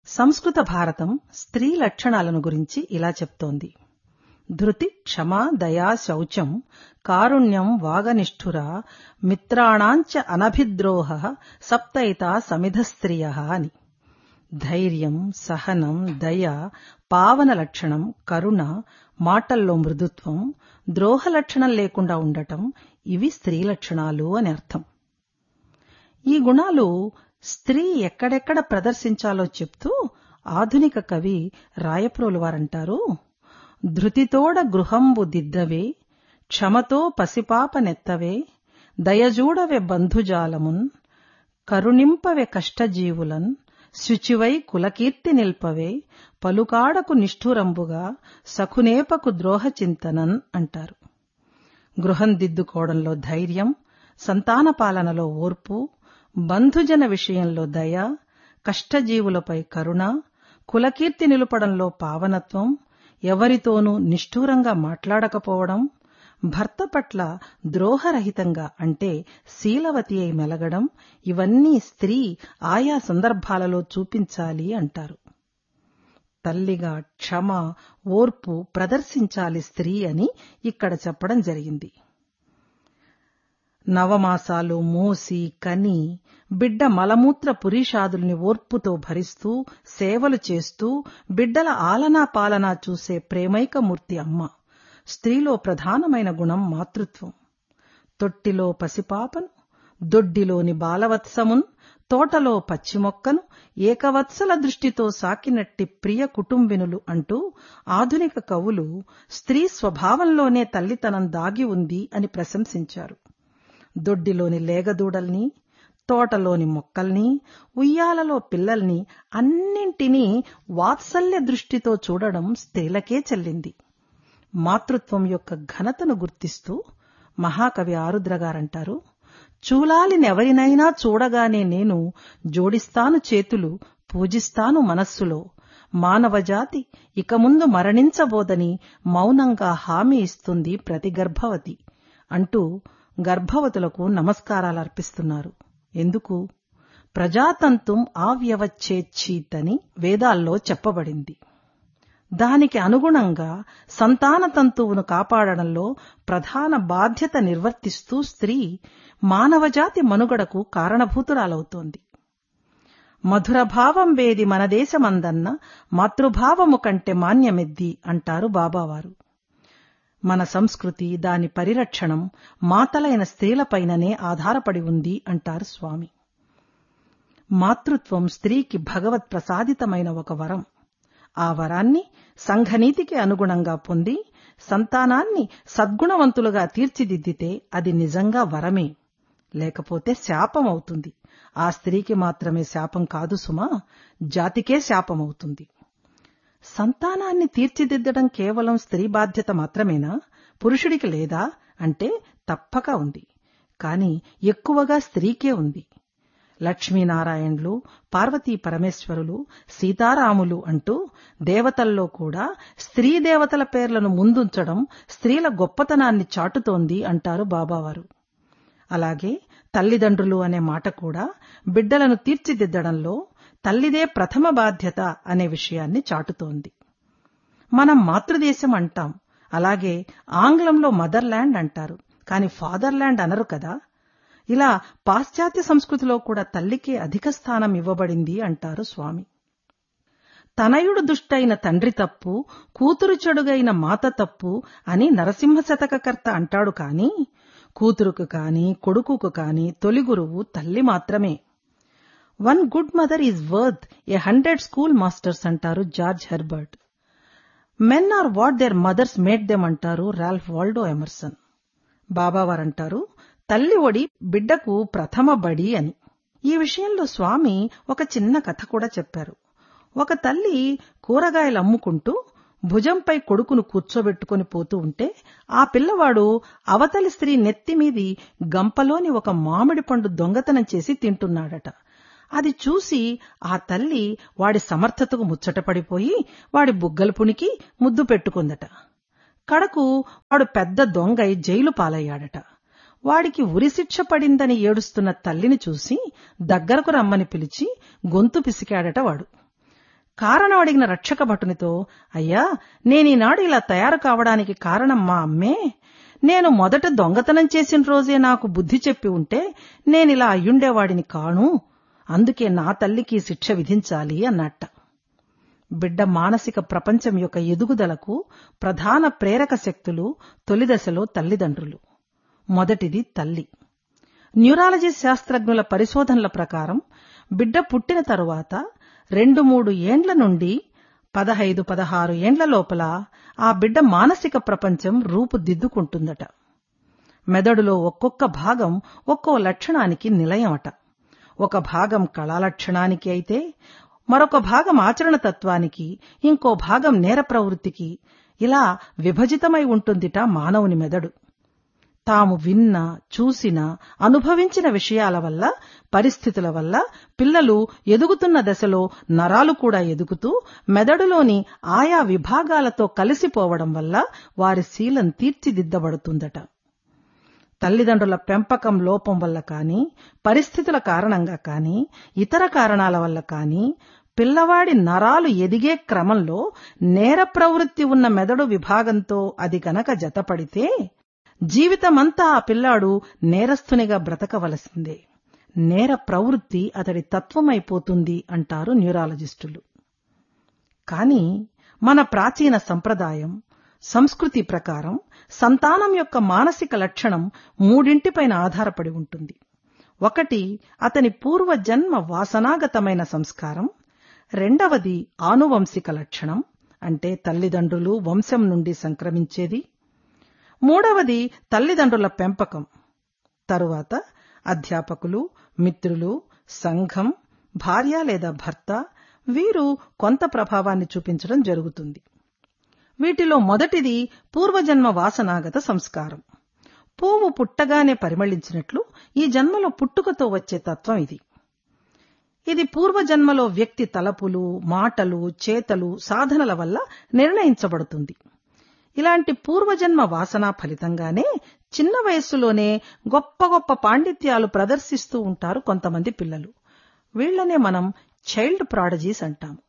సంస్కృత భారతం స్త్రీ లక్షణాలను గురించి ఇలా చెప్తోంది ధృతి క్షమా దయా శౌచం కారుణ్యం వాగనిష్ఠుర మిత్రాణాంచ అనభిద్రోహ సప్తైతా సమిధ స్త్రియ అని ధైర్యం సహనం దయ పావన లక్షణం కరుణ మాటల్లో మృదుత్వం ద్రోహ లక్షణం లేకుండా ఉండటం ఇవి స్త్రీ లక్షణాలు అని అర్థం ఈ గుణాలు స్త్రీ ఎక్కడెక్కడ ప్రదర్శించాలో చెప్తూ ఆధునిక కవి రాయప్రోలు వారంటారు ధృతితోడ గృహంబు దిద్దవే క్షమతో పసిపాప నెత్తవే దయజూడవే బంధుజాలమున్ కరుణింపవే కష్టజీవులన్ శుచివై కులకీర్తి నిల్పవే పలుకాడకు నిష్ఠురంబుగా సఖునేపకు ద్రోహ చింతనన్ అంటారు గృహం దిద్దుకోవడంలో ధైర్యం సంతాన పాలనలో ఓర్పు బంధుజన విషయంలో దయ కష్టజీవులపై కరుణ కులకీర్తి నిలుపడంలో పావనత్వం ఎవరితోనూ నిష్ఠూరంగా మాట్లాడకపోవడం భర్త పట్ల ద్రోహరహితంగా అంటే శీలవతి అయి మెలగడం ఇవన్నీ స్త్రీ ఆయా సందర్భాలలో చూపించాలి అంటారు తల్లిగా క్షమ ఓర్పు ప్రదర్శించాలి స్త్రీ అని ఇక్కడ చెప్పడం జరిగింది నవమాసాలు మోసి కని బిడ్డ మలమూత్ర పురీషాదుల్ని ఓర్పుతో భరిస్తూ సేవలు చేస్తూ బిడ్డల ఆలనా పాలనా చూసే ప్రేమైకమూర్తి అమ్మ స్త్రీలో ప్రధానమైన గుణం మాతృత్వం తొట్టిలో పసిపాపను దొడ్డిలోని బాలవత్సమున్ తోటలో పచ్చిమొక్కను ఏకవత్సల దృష్టితో సాకినట్టి ప్రియ కుటుంబినులు అంటూ ఆధునిక కవులు స్త్రీ స్వభావంలోనే తల్లితనం దాగి ఉంది అని ప్రశంసించారు దొడ్డిలోని లేగదూడల్ని తోటలోని మొక్కల్ని ఉయ్యాలలో పిల్లల్ని అన్నింటినీ వాత్సల్య దృష్టితో చూడడం స్త్రీలకే చెల్లింది మాతృత్వం యొక్క ఘనతను గుర్తిస్తూ మహాకవి ఆరుద్ర గారంటారు చూలాలినెవరినైనా చూడగానే నేను జోడిస్తాను చేతులు పూజిస్తాను మనస్సులో మానవజాతి ఇక ముందు మరణించబోదని మౌనంగా హామీ ఇస్తుంది ప్రతి గర్భవతి అంటూ గర్భవతులకు నమస్కారాలు అర్పిస్తున్నారు ఎందుకు ప్రజాతంతుం ఆవ్యవచ్చేచ్చీతని వేదాల్లో చెప్పబడింది దానికి అనుగుణంగా సంతాన తంతువును కాపాడడంలో ప్రధాన బాధ్యత నిర్వర్తిస్తూ స్త్రీ మానవజాతి మనుగడకు కారణభూతురాలవుతోంది మధురభావం వేది మన దేశమందన్న మాతృభావము కంటే మాన్యమెద్ది అంటారు బాబావారు మన సంస్కృతి దాని పరిరక్షణం మాతలైన స్త్రీలపైననే ఆధారపడి ఉంది అంటారు స్వామి మాతృత్వం స్త్రీకి భగవత్ ప్రసాదితమైన ఒక వరం ఆ వరాన్ని సంఘనీతికి అనుగుణంగా పొంది సంతానాన్ని సద్గుణవంతులుగా తీర్చిదిద్దితే అది నిజంగా వరమే లేకపోతే శాపం అవుతుంది ఆ స్త్రీకి మాత్రమే శాపం కాదు సుమా జాతికే శాపమవుతుంది సంతానాన్ని తీర్చిదిద్దడం కేవలం స్త్రీ బాధ్యత మాత్రమేనా పురుషుడికి లేదా అంటే తప్పక ఉంది కాని ఎక్కువగా స్త్రీకే ఉంది లక్ష్మీనారాయణులు పార్వతీ పరమేశ్వరులు సీతారాములు అంటూ దేవతల్లో కూడా స్త్రీ దేవతల పేర్లను ముందుంచడం స్త్రీల గొప్పతనాన్ని చాటుతోంది అంటారు బాబావారు అలాగే తల్లిదండ్రులు అనే మాట కూడా బిడ్డలను తీర్చిదిద్దడంలో తల్లిదే ప్రథమ బాధ్యత అనే విషయాన్ని చాటుతోంది మనం మాతృదేశం అంటాం అలాగే ఆంగ్లంలో మదర్ల్యాండ్ అంటారు కాని ఫాదర్ల్యాండ్ అనరు కదా ఇలా పాశ్చాత్య సంస్కృతిలో కూడా తల్లికే అధిక స్థానం ఇవ్వబడింది అంటారు స్వామి తనయుడు దుష్టైన తండ్రి తప్పు కూతురు చెడుగైన మాత తప్పు అని నరసింహ శతకకర్త అంటాడు కాని కూతురుకు కాని కొడుకుకు కాని తొలి గురువు తల్లి మాత్రమే one good mother is worth a hundred school masters అంటారు George Herbert men are what their mothers made them అంటారు రాల్ఫ్ వాల్డో ఎమర్సన్ బాబావారంటారు తల్లి ఒడి బిడ్డకు ప్రథమ బడి అని ఈ విషయంలో స్వామి ఒక చిన్న కథ కూడా చెప్పారు ఒక తల్లి కూరగాయలు అమ్ముకుంటూ భుజంపై కొడుకును కూర్చోబెట్టుకుని పోతూ ఉంటే ఆ పిల్లవాడు అవతలి స్త్రీ నెత్తిమీది గంపలోని ఒక మామిడి పండు దొంగతనం చేసి తింటున్నాడట అది చూసి ఆ తల్లి వాడి సమర్థతకు ముచ్చటపడిపోయి వాడి బుగ్గలు పునికి ముద్దు పెట్టుకుందట కడకు వాడు పెద్ద దొంగై జైలు పాలయ్యాడట వాడికి ఉరిశిక్ష పడిందని ఏడుస్తున్న తల్లిని చూసి దగ్గరకు రమ్మని పిలిచి గొంతు పిసికాడట వాడు కారణం అడిగిన రక్షక భటునితో అయ్యా నేనీనాడు ఇలా తయారు కావడానికి కారణం మా అమ్మే నేను మొదట దొంగతనం చేసిన రోజే నాకు బుద్ధి చెప్పి ఉంటే నేనిలా అయ్యుండేవాడిని కాను అందుకే నా తల్లికి శిక్ష విధించాలి అన్నట్ట బిడ్డ మానసిక ప్రపంచం యొక్క ఎదుగుదలకు ప్రధాన ప్రేరక శక్తులు తొలిదశలో తల్లిదండ్రులు మొదటిది తల్లి న్యూరాలజీ శాస్త్రజ్ఞుల పరిశోధనల ప్రకారం బిడ్డ పుట్టిన తరువాత రెండు మూడు ఏండ్ల నుండి పదహైదు పదహారు ఏండ్ల లోపల ఆ బిడ్డ మానసిక ప్రపంచం రూపుదిద్దుకుంటుందట మెదడులో ఒక్కొక్క భాగం ఒక్కో లక్షణానికి నిలయమట ఒక భాగం కళాలక్షణానికి అయితే మరొక భాగం ఆచరణ తత్వానికి ఇంకో భాగం నేర ప్రవృత్తికి ఇలా విభజితమై ఉంటుందిట మానవుని మెదడు తాము విన్న చూసిన అనుభవించిన విషయాల వల్ల పరిస్థితుల వల్ల పిల్లలు ఎదుగుతున్న దశలో నరాలు కూడా ఎదుగుతూ మెదడులోని ఆయా విభాగాలతో కలిసిపోవడం వల్ల వారి శీలం తీర్చిదిద్దబడుతుందట తల్లిదండ్రుల పెంపకం లోపం వల్ల కానీ పరిస్థితుల కారణంగా కానీ ఇతర కారణాల వల్ల కానీ పిల్లవాడి నరాలు ఎదిగే క్రమంలో నేర ప్రవృత్తి ఉన్న మెదడు విభాగంతో అది గనక జతపడితే జీవితమంతా ఆ పిల్లాడు నేరస్తునిగా బ్రతకవలసిందే నేర ప్రవృత్తి అతడి తత్వమైపోతుంది అంటారు న్యూరాలజిస్టులు కాని మన ప్రాచీన సంప్రదాయం సంస్కృతి ప్రకారం సంతానం యొక్క మానసిక లక్షణం మూడింటిపైన ఆధారపడి ఉంటుంది ఒకటి అతని పూర్వజన్మ వాసనాగతమైన సంస్కారం రెండవది ఆనువంశిక లక్షణం అంటే తల్లిదండ్రులు వంశం నుండి సంక్రమించేది మూడవది తల్లిదండ్రుల పెంపకం తరువాత అధ్యాపకులు మిత్రులు సంఘం భార్య లేదా భర్త వీరు కొంత ప్రభావాన్ని చూపించడం జరుగుతుంది వీటిలో మొదటిది పూర్వజన్మ వాసనాగత సంస్కారం పువ్వు పుట్టగానే పరిమళించినట్లు ఈ జన్మలో పుట్టుకతో వచ్చే తత్వం ఇది ఇది పూర్వజన్మలో వ్యక్తి తలపులు మాటలు చేతలు సాధనల వల్ల నిర్ణయించబడుతుంది ఇలాంటి పూర్వజన్మ వాసన ఫలితంగానే చిన్న వయస్సులోనే గొప్ప గొప్ప పాండిత్యాలు ప్రదర్శిస్తూ ఉంటారు కొంతమంది పిల్లలు వీళ్లనే మనం చైల్డ్ ప్రాడజీస్ అంటాము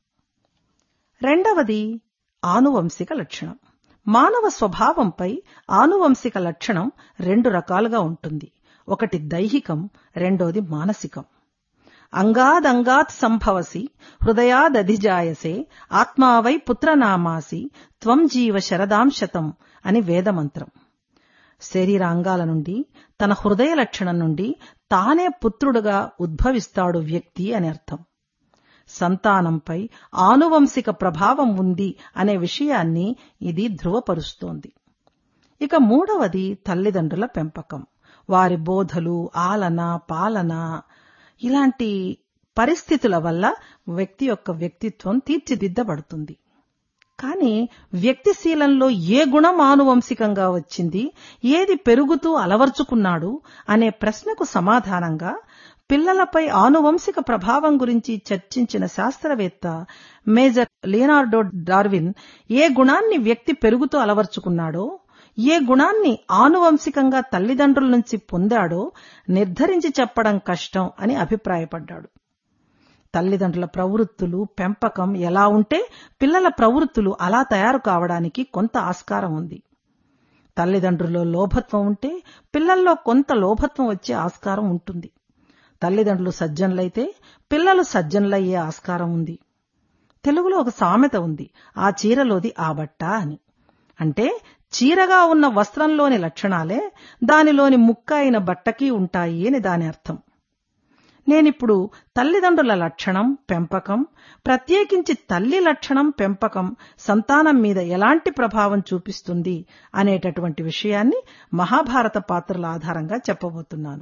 రెండవది ఆనువంశిక లక్షణం మానవ స్వభావంపై ఆనువంశిక లక్షణం రెండు రకాలుగా ఉంటుంది ఒకటి దైహికం రెండోది మానసికం అంగాదంగాత్ సంభవసి హృదయాదధిజాయసే ఆత్మావై పుత్రనామాసి త్వం జీవ శరదాంశతం అని వేదమంత్రం శరీరాంగాల నుండి తన హృదయ లక్షణం నుండి తానే పుత్రుడుగా ఉద్భవిస్తాడు వ్యక్తి అని అర్థం సంతానంపై ఆనువంశిక ప్రభావం ఉంది అనే విషయాన్ని ఇది ధృవపరుస్తోంది ఇక మూడవది తల్లిదండ్రుల పెంపకం వారి బోధలు ఆలన పాలన ఇలాంటి పరిస్థితుల వల్ల వ్యక్తి యొక్క వ్యక్తిత్వం తీర్చిదిద్దబడుతుంది కానీ వ్యక్తిశీలంలో ఏ గుణం ఆనువంశికంగా వచ్చింది ఏది పెరుగుతూ అలవర్చుకున్నాడు అనే ప్రశ్నకు సమాధానంగా పిల్లలపై ఆనువంశిక ప్రభావం గురించి చర్చించిన శాస్త్రవేత్త మేజర్ లియనార్డో డార్విన్ ఏ గుణాన్ని వ్యక్తి పెరుగుతూ అలవర్చుకున్నాడో ఏ గుణాన్ని ఆనువంశికంగా తల్లిదండ్రుల నుంచి పొందాడో నిర్ధరించి చెప్పడం కష్టం అని అభిప్రాయపడ్డాడు తల్లిదండ్రుల ప్రవృత్తులు పెంపకం ఎలా ఉంటే పిల్లల ప్రవృత్తులు అలా తయారు కావడానికి కొంత ఆస్కారం ఉంది తల్లిదండ్రుల్లో లోభత్వం ఉంటే పిల్లల్లో కొంత లోభత్వం వచ్చే ఆస్కారం ఉంటుంది తల్లిదండ్రులు సజ్జనులైతే పిల్లలు సజ్జనులయ్యే ఆస్కారం ఉంది తెలుగులో ఒక సామెత ఉంది ఆ చీరలోది ఆ బట్ట అని అంటే చీరగా ఉన్న వస్త్రంలోని లక్షణాలే దానిలోని ముక్క అయిన బట్టకి ఉంటాయి అని దాని అర్థం నేనిప్పుడు తల్లిదండ్రుల లక్షణం పెంపకం ప్రత్యేకించి తల్లి లక్షణం పెంపకం సంతానం మీద ఎలాంటి ప్రభావం చూపిస్తుంది అనేటటువంటి విషయాన్ని మహాభారత పాత్రల ఆధారంగా చెప్పబోతున్నాను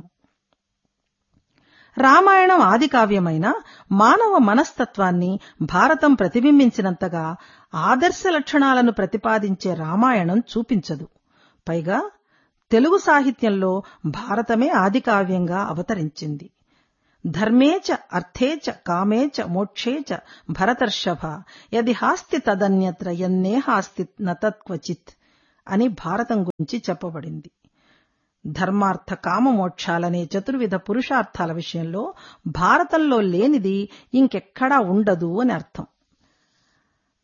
రామాయణం ఆది కావ్యమైన మానవ మనస్తత్వాన్ని భారతం ప్రతిబింబించినంతగా ఆదర్శ లక్షణాలను ప్రతిపాదించే రామాయణం చూపించదు పైగా తెలుగు సాహిత్యంలో భారతమే ఆది కావ్యంగా అవతరించింది ధర్మేచ అర్థేచ కామేచ మోక్షేచ భరతర్షభ యది హాస్తి తదన్యత్ర యన్నేహాస్తి నతత్క్వచిత్ అని భారతం గురించి చెప్పబడింది ధర్మార్థ కామ మోక్షాలనే చతుర్విధ పురుషార్థాల విషయంలో భారతంలో లేనిది ఇంకెక్కడా ఉండదు అని అర్థం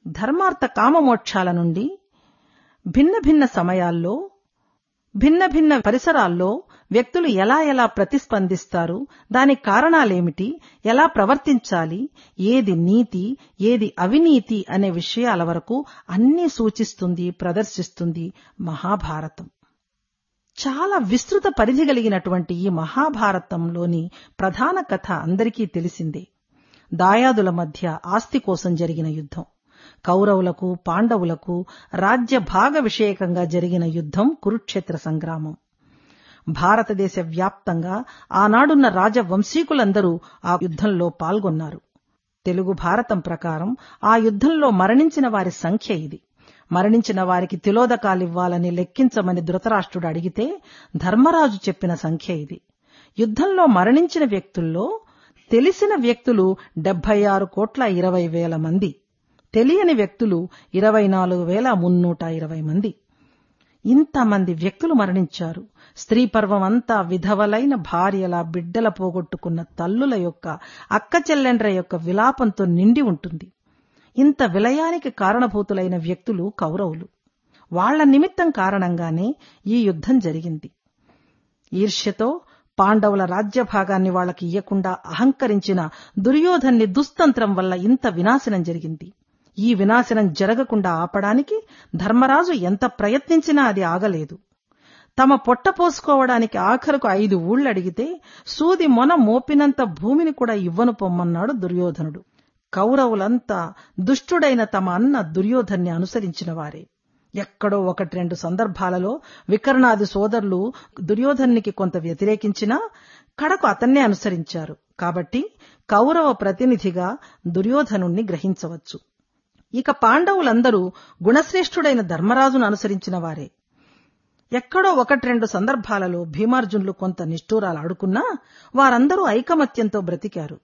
ధర్మార్థ కామమోక్షాల నుండి భిన్న భిన్న సమయాల్లో భిన్న భిన్న పరిసరాల్లో వ్యక్తులు ఎలా ఎలా ప్రతిస్పందిస్తారు దానికి కారణాలేమిటి ఎలా ప్రవర్తించాలి ఏది నీతి ఏది అవినీతి అనే విషయాల వరకు అన్నీ సూచిస్తుంది ప్రదర్శిస్తుంది మహాభారతం చాలా విస్తృత పరిధి కలిగినటువంటి ఈ మహాభారతంలోని ప్రధాన కథ అందరికీ తెలిసిందే దాయాదుల మధ్య ఆస్తి కోసం జరిగిన యుద్ధం కౌరవులకు పాండవులకు రాజ్య భాగ విషయకంగా జరిగిన యుద్ధం కురుక్షేత్ర సంగ్రామం భారతదేశ వ్యాప్తంగా ఆనాడున్న రాజవంశీకులందరూ ఆ యుద్ధంలో పాల్గొన్నారు తెలుగు భారతం ప్రకారం ఆ యుద్ధంలో మరణించిన వారి సంఖ్య ఇది మరణించిన వారికి తిలోదకాలివ్వాలని లెక్కించమని ధృతరాష్ట్రుడు అడిగితే ధర్మరాజు చెప్పిన సంఖ్య ఇది యుద్ధంలో మరణించిన వ్యక్తుల్లో తెలిసిన వ్యక్తులు డెబ్బై ఆరు కోట్ల ఇరవై వేల మంది తెలియని వ్యక్తులు ఇరవై నాలుగు వేల మున్నూట ఇరవై మంది ఇంతమంది వ్యక్తులు మరణించారు స్త్రీ పర్వం అంతా విధవలైన భార్యల బిడ్డల పోగొట్టుకున్న తల్లుల యొక్క అక్క చెల్లెండ్ర యొక్క విలాపంతో నిండి ఉంటుంది ఇంత విలయానికి కారణభూతులైన వ్యక్తులు కౌరవులు వాళ్ల నిమిత్తం కారణంగానే ఈ యుద్ధం జరిగింది ఈర్ష్యతో పాండవుల రాజ్యభాగాన్ని వాళ్లకి ఇయ్యకుండా అహంకరించిన దుర్యోధన్ని దుస్తంత్రం వల్ల ఇంత వినాశనం జరిగింది ఈ వినాశనం జరగకుండా ఆపడానికి ధర్మరాజు ఎంత ప్రయత్నించినా అది ఆగలేదు తమ పొట్ట పోసుకోవడానికి ఆఖరుకు ఐదు ఊళ్ళడిగితే సూది మొన మోపినంత భూమిని కూడా ఇవ్వను పొమ్మన్నాడు దుర్యోధనుడు కౌరవులంతా దుష్టుడైన తమ అన్న దుర్యోధన్ని అనుసరించిన వారే ఎక్కడో ఒకటి రెండు సందర్భాలలో వికర్ణాది సోదరులు దుర్యోధనికి కొంత వ్యతిరేకించినా కడకు అతన్నే అనుసరించారు కాబట్టి కౌరవ ప్రతినిధిగా దుర్యోధనుణ్ణి గ్రహించవచ్చు ఇక పాండవులందరూ గుణశ్రేష్ఠుడైన ధర్మరాజును అనుసరించిన వారే ఎక్కడో ఒకటి రెండు సందర్భాలలో భీమార్జునులు కొంత నిష్ఠూరాలు ఆడుకున్నా వారందరూ ఐకమత్యంతో బ్రతికారు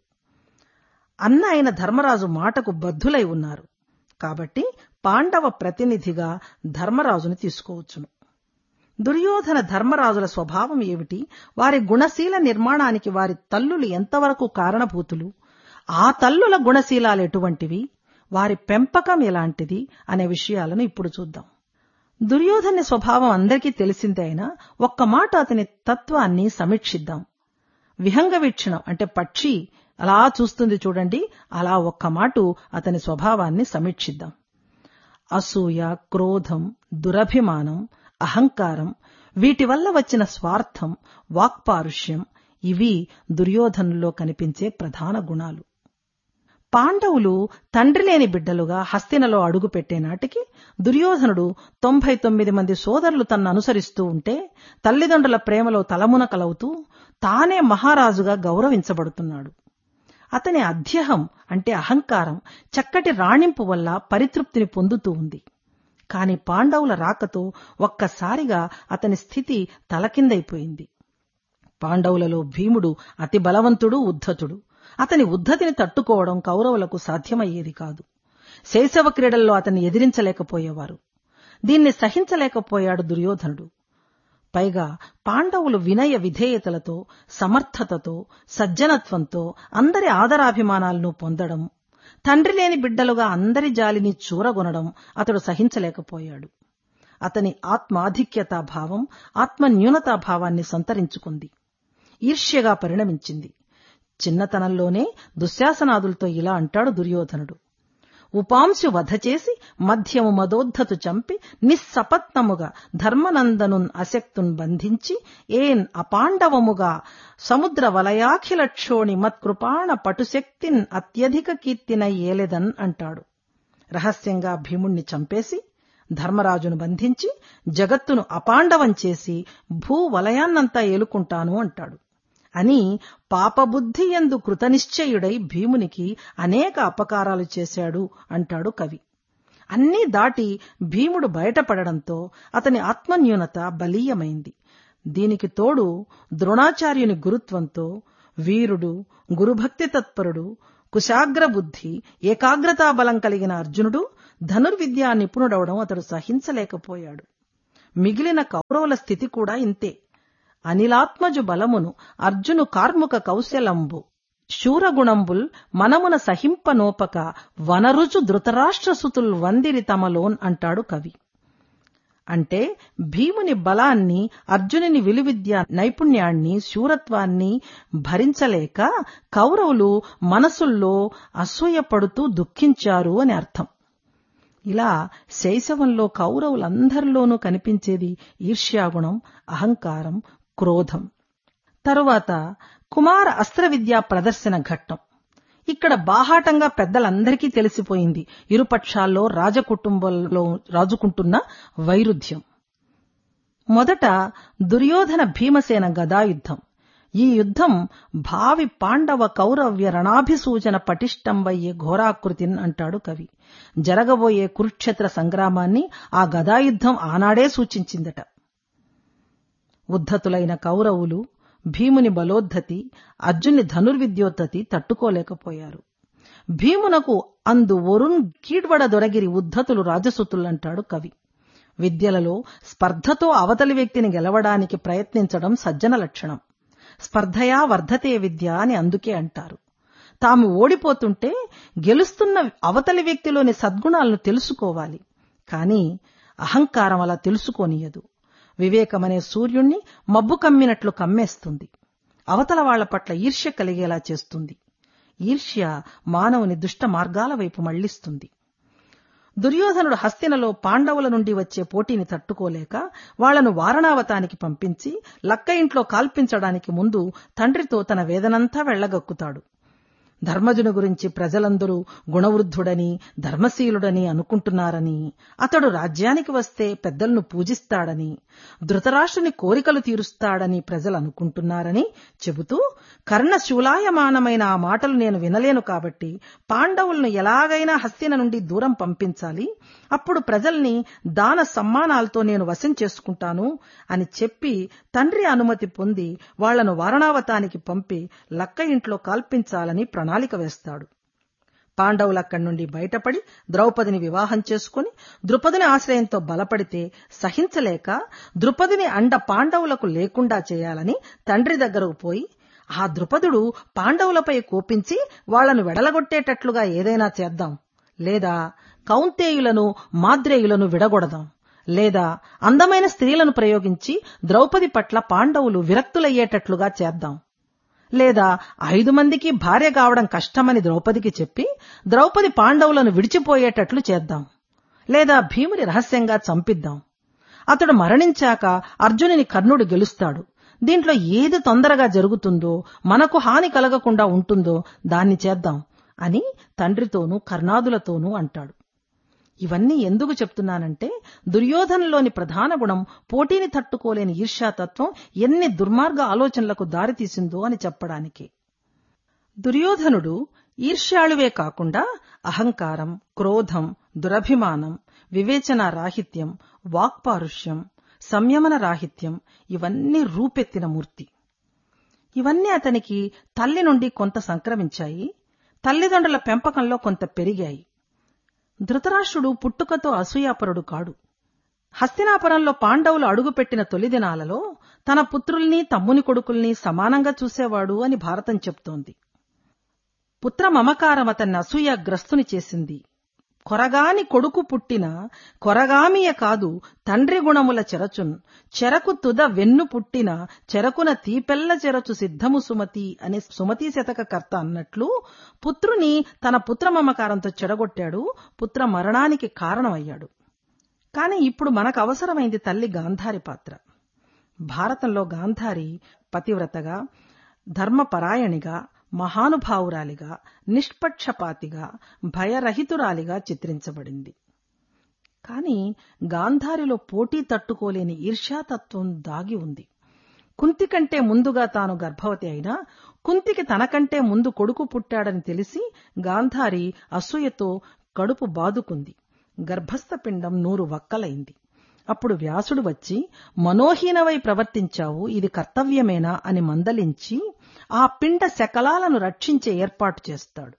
అన్న అయిన ధర్మరాజు మాటకు బద్ధులై ఉన్నారు కాబట్టి పాండవ ప్రతినిధిగా ధర్మరాజుని తీసుకోవచ్చును దుర్యోధన ధర్మరాజుల స్వభావం ఏమిటి వారి గుణశీల నిర్మాణానికి వారి తల్లులు ఎంతవరకు కారణభూతులు ఆ తల్లుల గుణశీలాలు ఎటువంటివి వారి పెంపకం ఎలాంటిది అనే విషయాలను ఇప్పుడు చూద్దాం దుర్యోధని స్వభావం అందరికీ తెలిసిందే అయినా ఒక్క మాట అతని తత్వాన్ని సమీక్షిద్దాం విహంగ వీక్షణం అంటే పక్షి అలా చూస్తుంది చూడండి అలా ఒక్క మాటు అతని స్వభావాన్ని సమీక్షిద్దాం అసూయ క్రోధం దురభిమానం అహంకారం వీటి వల్ల వచ్చిన స్వార్థం వాక్పారుష్యం ఇవి దుర్యోధనులో కనిపించే ప్రధాన గుణాలు పాండవులు తండ్రి లేని బిడ్డలుగా హస్తినలో అడుగుపెట్టే నాటికి దుర్యోధనుడు తొంభై తొమ్మిది మంది సోదరులు తన్ను అనుసరిస్తూ ఉంటే తల్లిదండ్రుల ప్రేమలో తలమునకలవుతూ తానే మహారాజుగా గౌరవించబడుతున్నాడు అతని అధ్యహం అంటే అహంకారం చక్కటి రాణింపు వల్ల పరితృప్తిని పొందుతూ ఉంది కాని పాండవుల రాకతో ఒక్కసారిగా అతని స్థితి తలకిందైపోయింది పాండవులలో భీముడు అతి బలవంతుడు ఉద్ధతుడు అతని ఉద్ధతిని తట్టుకోవడం కౌరవులకు సాధ్యమయ్యేది కాదు శైశవ క్రీడల్లో అతన్ని ఎదిరించలేకపోయేవారు దీన్ని సహించలేకపోయాడు దుర్యోధనుడు పైగా పాండవులు వినయ విధేయతలతో సమర్థతతో సజ్జనత్వంతో అందరి ఆదరాభిమానాలను పొందడం తండ్రి లేని బిడ్డలుగా అందరి జాలిని చూరగొనడం అతడు సహించలేకపోయాడు అతని ఆత్మాధిక్యతా భావం ఆత్మన్యూనతాభావాన్ని సంతరించుకుంది ఈర్ష్యగా పరిణమించింది చిన్నతనంలోనే దుశ్శాసనాదులతో ఇలా అంటాడు దుర్యోధనుడు ఉపాంశు వధ చేసి మధ్యము మదోద్ధతు చంపి నిస్సపత్నముగా ధర్మనందనున్ అశక్తున్ బంధించి ఏన్ అపాండవముగా సముద్ర వలయాఖిలక్షోణి మత్కృపాణ పటుశక్తిన్ అత్యధిక కీర్తిన ఏలెదన్ అంటాడు రహస్యంగా భీముణ్ణి చంపేసి ధర్మరాజును బంధించి జగత్తును అపాండవం చేసి భూవలయాన్నంతా ఏలుకుంటాను అంటాడు అని పాపబుద్ధి ఎందు కృతనిశ్చయుడై భీమునికి అనేక అపకారాలు చేశాడు అంటాడు కవి అన్నీ దాటి భీముడు బయటపడడంతో అతని ఆత్మన్యూనత బలీయమైంది దీనికి తోడు ద్రోణాచార్యుని గురుత్వంతో వీరుడు గురుభక్తి తత్పరుడు కుశాగ్రబుద్ధి ఏకాగ్రతా బలం కలిగిన అర్జునుడు ధనుర్విద్యా నిపుణుడవడం అతడు సహించలేకపోయాడు మిగిలిన కౌరవుల స్థితి కూడా ఇంతే అనిలాత్మజు బలమును అర్జును కార్ముక కౌశలంబు శూరగుణంబుల్ మనమున సహింపనోపక వనరుచు ధృతరాష్ట్రసుతుల్ వందిరి తమలోన్ అంటాడు కవి అంటే భీముని బలాన్ని అర్జునుని విలువిద్య నైపుణ్యాన్ని శూరత్వాన్ని భరించలేక కౌరవులు మనసుల్లో అసూయపడుతూ దుఃఖించారు అని అర్థం ఇలా శైశవంలో కౌరవులందరిలోనూ కనిపించేది ఈర్ష్యాగుణం అహంకారం క్రోధం తరువాత కుమార అస్త్ర విద్యా ప్రదర్శన ఘట్టం ఇక్కడ బాహాటంగా పెద్దలందరికీ తెలిసిపోయింది ఇరుపక్షాల్లో రాజకుటుంబంలో రాజుకుంటున్న వైరుధ్యం మొదట దుర్యోధన భీమసేన గదాయుద్ధం ఈ యుద్ధం భావి పాండవ కౌరవ్య రణాభిసూచన పటిష్టంబయ్యే ఘోరాకృతిన్ అంటాడు కవి జరగబోయే కురుక్షేత్ర సంగ్రామాన్ని ఆ గదాయుద్ధం ఆనాడే సూచించిందట ఉద్ధతులైన కౌరవులు భీముని బలోద్ధతి అర్జుని ధనుర్విద్యోద్ధతి తట్టుకోలేకపోయారు భీమునకు అందు వరుణ్ కీడ్వడ దొరగిరి ఉద్ధతులు రాజసుతులంటాడు కవి విద్యలలో స్పర్ధతో అవతలి వ్యక్తిని గెలవడానికి ప్రయత్నించడం సజ్జన లక్షణం స్పర్ధయా వర్ధతే విద్య అని అందుకే అంటారు తాము ఓడిపోతుంటే గెలుస్తున్న అవతలి వ్యక్తిలోని సద్గుణాలను తెలుసుకోవాలి కానీ అహంకారం అలా తెలుసుకోనియదు వివేకమనే సూర్యుణ్ణి మబ్బు కమ్మినట్లు కమ్మేస్తుంది అవతల వాళ్ల పట్ల ఈర్ష్య కలిగేలా చేస్తుంది ఈర్ష్య మానవుని దుష్ట మార్గాల వైపు మళ్లిస్తుంది దుర్యోధనుడు హస్తినలో పాండవుల నుండి వచ్చే పోటీని తట్టుకోలేక వాళ్లను వారణావతానికి పంపించి లక్క ఇంట్లో కాల్పించడానికి ముందు తండ్రితో తన వేదనంతా వెళ్లగక్కుతాడు ధర్మజుని గురించి ప్రజలందరూ గుణవృద్ధుడని ధర్మశీలుడని అనుకుంటున్నారని అతడు రాజ్యానికి వస్తే పెద్దలను పూజిస్తాడని ధృతరాష్ట్రుని కోరికలు తీరుస్తాడని ప్రజలు అనుకుంటున్నారని చెబుతూ కర్ణశూలాయమానమైన ఆ మాటలు నేను వినలేను కాబట్టి పాండవులను ఎలాగైనా హస్తిన నుండి దూరం పంపించాలి అప్పుడు ప్రజల్ని దాన సమ్మానాలతో నేను వశం చేసుకుంటాను అని చెప్పి తండ్రి అనుమతి పొంది వాళ్లను వారణావతానికి పంపి లక్క ఇంట్లో కాల్పించాలని ప్రణాళిక వేస్తాడు పాండవులక్కడి నుండి బయటపడి ద్రౌపదిని వివాహం చేసుకుని ద్రుపదిని ఆశ్రయంతో బలపడితే సహించలేక ద్రుపదిని అండ పాండవులకు లేకుండా చేయాలని తండ్రి దగ్గరకు పోయి ఆ ద్రుపదుడు పాండవులపై కోపించి వాళ్లను వెడలగొట్టేటట్లుగా ఏదైనా చేద్దాం లేదా కౌంతేయులను మాద్రేయులను విడగొడదాం లేదా అందమైన స్త్రీలను ప్రయోగించి ద్రౌపది పట్ల పాండవులు విరక్తులయ్యేటట్లుగా చేద్దాం లేదా ఐదు మందికి భార్య కావడం కష్టమని ద్రౌపదికి చెప్పి ద్రౌపది పాండవులను విడిచిపోయేటట్లు చేద్దాం లేదా భీముని రహస్యంగా చంపిద్దాం అతడు మరణించాక అర్జునుని కర్ణుడు గెలుస్తాడు దీంట్లో ఏది తొందరగా జరుగుతుందో మనకు హాని కలగకుండా ఉంటుందో దాన్ని చేద్దాం అని తండ్రితోనూ కర్ణాదులతోనూ అంటాడు ఇవన్నీ ఎందుకు చెప్తున్నానంటే దుర్యోధనలోని ప్రధాన గుణం పోటీని తట్టుకోలేని ఈర్ష్యాతత్వం ఎన్ని దుర్మార్గ ఆలోచనలకు దారితీసిందో అని చెప్పడానికి దుర్యోధనుడు ఈర్ష్యాళువే కాకుండా అహంకారం క్రోధం దురభిమానం వివేచన రాహిత్యం వాక్పారుష్యం సంయమన రాహిత్యం ఇవన్నీ రూపెత్తిన మూర్తి ఇవన్నీ అతనికి తల్లి నుండి కొంత సంక్రమించాయి తల్లిదండ్రుల పెంపకంలో కొంత పెరిగాయి ధృతరాష్ట్రుడు పుట్టుకతో అసూయాపరుడు కాడు హస్తినాపురంలో పాండవులు అడుగుపెట్టిన తొలి దినాలలో తన పుత్రుల్ని తమ్ముని కొడుకుల్ని సమానంగా చూసేవాడు అని భారతం చెప్తోంది పుత్ర మమకారం అతన్ని అసూయాగ్రస్తుని చేసింది కొరగాని కొడుకు పుట్టిన కొరగామియ కాదు తండ్రి గుణముల చెరచున్ చెరకు తుద వెన్ను పుట్టిన చెరకున తీపెల్ల చెరచు సిద్ధము సుమతి అనే సుమతి శతక కర్త అన్నట్లు పుత్రుని తన పుత్ర మమకారంతో చెడగొట్టాడు పుత్ర మరణానికి కారణమయ్యాడు కాని ఇప్పుడు మనకు అవసరమైంది తల్లి గాంధారి పాత్ర భారతంలో గాంధారి పతివ్రతగా ధర్మపరాయణిగా మహానుభావురాలిగా నిష్పక్షపాతిగా భయరహితురాలిగా చిత్రించబడింది కాని గాంధారిలో పోటీ తట్టుకోలేని ఈర్ష్యాతత్వం దాగి ఉంది కుంతి కంటే ముందుగా తాను గర్భవతి అయినా కుంతికి తనకంటే ముందు కొడుకు పుట్టాడని తెలిసి గాంధారి అసూయతో కడుపు బాదుకుంది గర్భస్థ పిండం నూరు వక్కలైంది అప్పుడు వ్యాసుడు వచ్చి మనోహీనవై ప్రవర్తించావు ఇది కర్తవ్యమేనా అని మందలించి ఆ పిండ శకలాలను రక్షించే ఏర్పాటు చేస్తాడు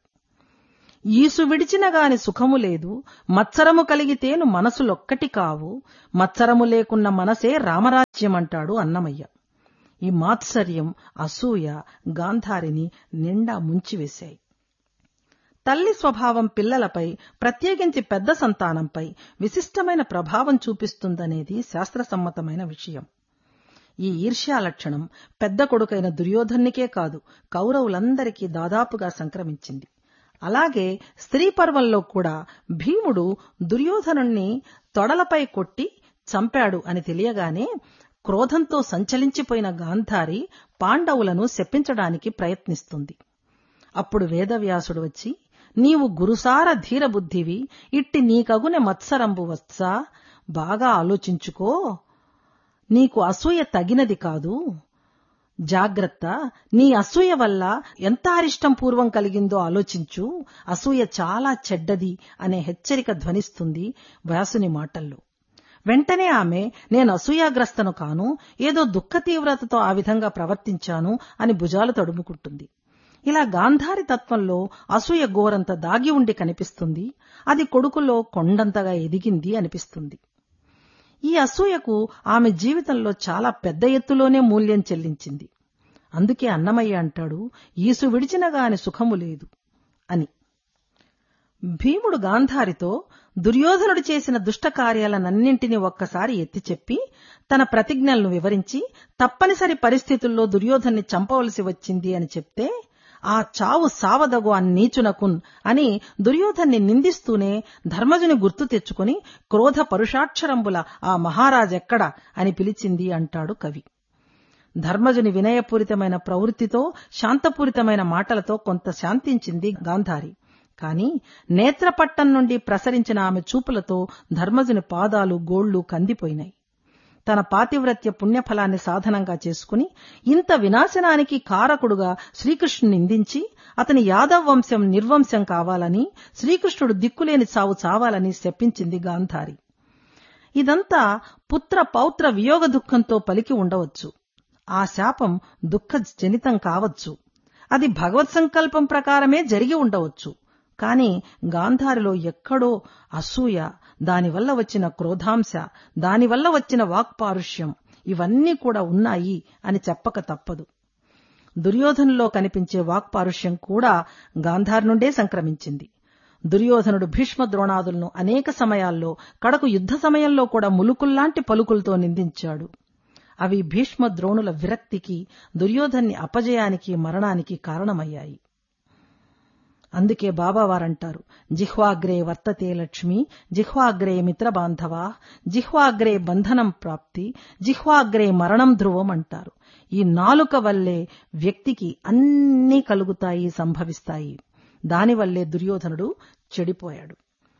ఈసు విడిచిన గాని సుఖము లేదు మత్సరము కలిగితేను మనసులొక్కటి కావు మత్సరము లేకున్న మనసే రామరాజ్యం అంటాడు అన్నమయ్య ఈ మాత్సర్యం అసూయ గాంధారిని నిండా ముంచివేశాయి తల్లి స్వభావం పిల్లలపై ప్రత్యేకించి పెద్ద సంతానంపై విశిష్టమైన ప్రభావం చూపిస్తుందనేది శాస్త్రసమ్మతమైన విషయం ఈ ఈర్ష్యా లక్షణం పెద్ద కొడుకైన దుర్యోధనునికే కాదు కౌరవులందరికీ దాదాపుగా సంక్రమించింది అలాగే స్త్రీ పర్వంలో కూడా భీముడు దుర్యోధనుణ్ణి తొడలపై కొట్టి చంపాడు అని తెలియగానే క్రోధంతో సంచలించిపోయిన గాంధారి పాండవులను శపించడానికి ప్రయత్నిస్తుంది అప్పుడు వేదవ్యాసుడు వచ్చి నీవు గురుసార ధీరబుద్ధివి ఇట్టి నీకగునె మత్సరంబు వత్సా బాగా ఆలోచించుకో నీకు అసూయ తగినది కాదు జాగ్రత్త నీ అసూయ వల్ల ఎంత అరిష్టం పూర్వం కలిగిందో ఆలోచించు అసూయ చాలా చెడ్డది అనే హెచ్చరిక ధ్వనిస్తుంది వ్యాసుని మాటల్లో వెంటనే ఆమె నేను అసూయాగ్రస్తను కాను ఏదో దుఃఖ తీవ్రతతో ఆ విధంగా ప్రవర్తించాను అని భుజాలు తడుముకుంటుంది ఇలా గాంధారి తత్వంలో అసూయ గోరంత దాగి ఉండి కనిపిస్తుంది అది కొడుకులో కొండంతగా ఎదిగింది అనిపిస్తుంది ఈ అసూయకు ఆమె జీవితంలో చాలా పెద్ద ఎత్తులోనే మూల్యం చెల్లించింది అందుకే అన్నమయ్య అంటాడు ఈసు విడిచిన గాని సుఖము లేదు అని భీముడు గాంధారితో దుర్యోధనుడు చేసిన దుష్ట కార్యాలనన్నింటినీ ఒక్కసారి ఎత్తి చెప్పి తన ప్రతిజ్ఞలను వివరించి తప్పనిసరి పరిస్థితుల్లో దుర్యోధన్ని చంపవలసి వచ్చింది అని చెప్తే ఆ చావు సావదగు ఆ నీచునకున్ అని దుర్యోధన్ని నిందిస్తూనే ధర్మజుని గుర్తు తెచ్చుకుని క్రోధ పరుషాక్షరంబుల ఆ మహారాజెక్కడ అని పిలిచింది అంటాడు కవి ధర్మజుని వినయపూరితమైన ప్రవృత్తితో శాంతపూరితమైన మాటలతో కొంత శాంతించింది గాంధారి కాని నేత్రపట్టం నుండి ప్రసరించిన ఆమె చూపులతో ధర్మజుని పాదాలు గోళ్లు కందిపోయినాయి తన పాతివ్రత్య పుణ్యఫలాన్ని సాధనంగా చేసుకుని ఇంత వినాశనానికి కారకుడుగా శ్రీకృష్ణుని నిందించి అతని యాదవ్ వంశం నిర్వంశం కావాలని శ్రీకృష్ణుడు దిక్కులేని చావు చావాలని శపించింది గాంధారి ఇదంతా పుత్ర పౌత్ర వియోగ దుఃఖంతో పలికి ఉండవచ్చు ఆ శాపం దుఃఖ జనితం కావచ్చు అది భగవత్ సంకల్పం ప్రకారమే జరిగి ఉండవచ్చు కాని గాంధారిలో ఎక్కడో అసూయ దానివల్ల వచ్చిన క్రోధాంశ దానివల్ల వచ్చిన వాక్పారుష్యం ఇవన్నీ కూడా ఉన్నాయి అని చెప్పక తప్పదు దుర్యోధనులో కనిపించే వాక్పారుష్యం కూడా గాంధారి నుండే సంక్రమించింది దుర్యోధనుడు భీష్మ ద్రోణాదులను అనేక సమయాల్లో కడకు యుద్ధ సమయంలో కూడా ములుకుల్లాంటి పలుకులతో నిందించాడు అవి భీష్మ ద్రోణుల విరక్తికి దుర్యోధన్ని అపజయానికి మరణానికి కారణమయ్యాయి అందుకే బాబావారంటారు జిహ్వాగ్రే వర్తతే లక్ష్మి జిహ్వాగ్రే మిత్రబాంధవా జిహ్వాగ్రే బంధనం ప్రాప్తి జిహ్వాగ్రే మరణం ధ్రువం అంటారు ఈ నాలుక వల్లే వ్యక్తికి అన్నీ కలుగుతాయి సంభవిస్తాయి దానివల్లే దుర్యోధనుడు చెడిపోయాడు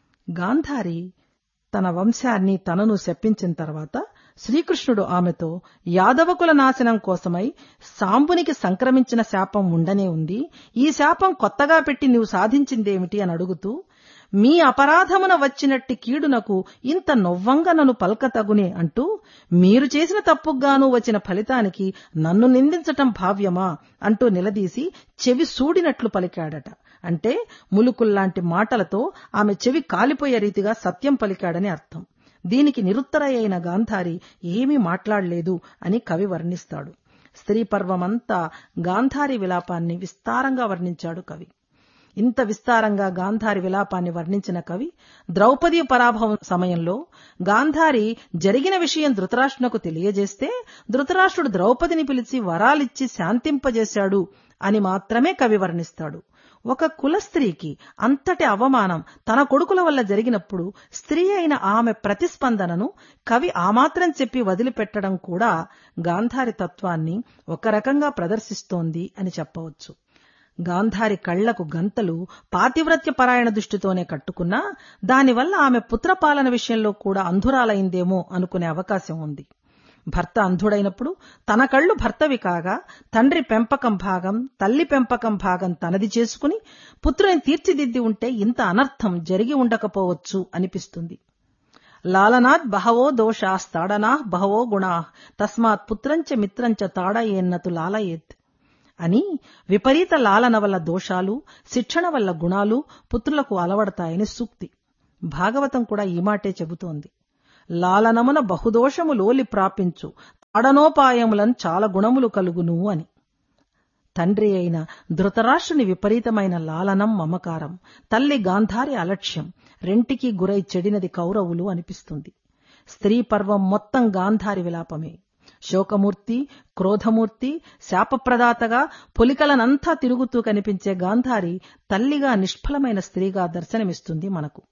గాంధారి తన వంశాన్ని తనను శప్పించిన తర్వాత శ్రీకృష్ణుడు ఆమెతో యాదవకుల నాశనం కోసమై సాంబునికి సంక్రమించిన శాపం ఉండనే ఉంది ఈ శాపం కొత్తగా పెట్టి నీవు సాధించిందేమిటి అని అడుగుతూ మీ అపరాధమున వచ్చినట్టి కీడునకు ఇంత నొవ్వంగా నన్ను పల్కతగునే అంటూ మీరు చేసిన తప్పుగాను వచ్చిన ఫలితానికి నన్ను నిందించటం భావ్యమా అంటూ నిలదీసి చెవి సూడినట్లు పలికాడట అంటే ములుకుల్లాంటి మాటలతో ఆమె చెవి కాలిపోయే రీతిగా సత్యం పలికాడని అర్థం దీనికి నిరుత్తర అయిన గాంధారి ఏమీ మాట్లాడలేదు అని కవి వర్ణిస్తాడు స్త్రీ పర్వమంతా గాంధారి విలాపాన్ని విస్తారంగా వర్ణించాడు కవి ఇంత విస్తారంగా గాంధారి విలాపాన్ని వర్ణించిన కవి ద్రౌపది పరాభవం సమయంలో గాంధారి జరిగిన విషయం ధృతరాష్ట్రునకు తెలియజేస్తే ధృతరాష్ట్రుడు ద్రౌపదిని పిలిచి వరాలిచ్చి శాంతింపజేశాడు అని మాత్రమే కవి వర్ణిస్తాడు ఒక కుల స్త్రీకి అంతటి అవమానం తన కొడుకుల వల్ల జరిగినప్పుడు స్త్రీ అయిన ఆమె ప్రతిస్పందనను కవి ఆమాత్రం చెప్పి వదిలిపెట్టడం కూడా గాంధారి తత్వాన్ని ఒక రకంగా ప్రదర్శిస్తోంది అని చెప్పవచ్చు గాంధారి కళ్లకు గంతలు పాతివ్రత్య పరాయణ దృష్టితోనే కట్టుకున్నా దానివల్ల ఆమె పుత్రపాలన విషయంలో కూడా అంధురాలైందేమో అనుకునే అవకాశం ఉంది భర్త అంధుడైనప్పుడు తన కళ్ళు భర్తవి కాగా తండ్రి పెంపకం భాగం తల్లి పెంపకం భాగం తనది చేసుకుని పుత్రుని తీర్చిదిద్ది ఉంటే ఇంత అనర్థం జరిగి ఉండకపోవచ్చు అనిపిస్తుంది లాలనాత్ బహవో దోషాస్తాడనా బహవో గుణా తస్మాత్ పుత్రంచ మిత్రంచ తాడయేన్నతు లాలయేత్ అని విపరీత లాలన వల్ల దోషాలు శిక్షణ వల్ల గుణాలు పుత్రులకు అలవడతాయని సూక్తి భాగవతం కూడా ఈ మాటే చెబుతోంది లాలనమున బహుదోషము లోలి ప్రాపించు అడనోపాయములన్ చాలా గుణములు కలుగును అని తండ్రి అయిన ధృతరాష్ట్రుని విపరీతమైన లాలనం మమకారం తల్లి గాంధారి అలక్ష్యం రెంటికి గురై చెడినది కౌరవులు అనిపిస్తుంది స్త్రీ పర్వం మొత్తం గాంధారి విలాపమే శోకమూర్తి క్రోధమూర్తి శాపప్రదాతగా పొలికలనంతా తిరుగుతూ కనిపించే గాంధారి తల్లిగా నిష్ఫలమైన స్త్రీగా దర్శనమిస్తుంది మనకు